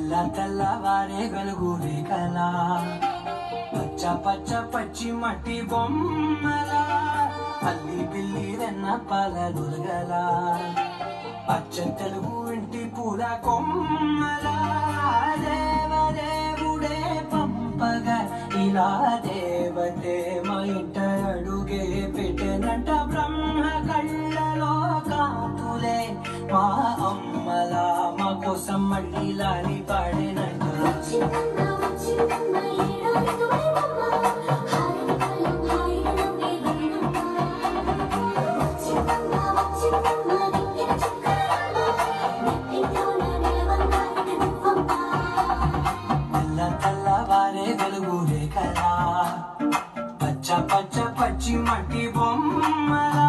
తెల్ల తెల్లవారే వెలుగు రేఖలా పచ్చ పచ్చ పచ్చి మట్టి బొమ్మల అల్లి పిల్లి వెన్న పాల దొరగల పచ్చ తెలుగు ఇంటి పూల కొమ్మల దేవదేవుడే పంపగా ఇలా దేవతే మా ఇంట అడుగే పెట్టెనంట బ్రహ్మ కళ్ళలో కాతులే మా అమ్మలా మా కోసం మళ్ళీ లాలి పాడేనంట వచ్చిందమ్మ వచ్చిందమ్మ ఏడాది తొలివమ్మ హారతి కాలం హాయిగా వేగనమ్మ వచ్చిందమ్మ వచ్చిందమ్మ దిక్కిన చుక్కలమ్మ నెట్టింట్లోన నిలవంగా నువ్వమ్మ తెల్ల తెల్లవారే వెలుగు రేఖలా పచ్చ పచ్చ పచ్చి మట్టి బొమ్మలా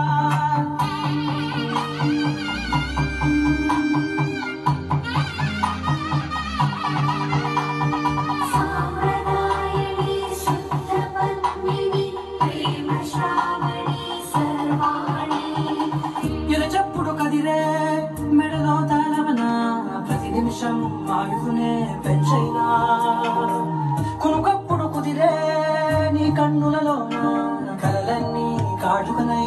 సామ్రదాయని శుద్ధ పద్మిని ప్రేమ శ్రావణి సర్వాణి ఎరచప్పుడు కదిరే మెడలో తాళవన ప్రతి నిమిషం ఆయుధునే పెంచైనా కొనుకప్పుడు కుదిరే నీ కన్నులలోన కలలన్నీ కాటుకనై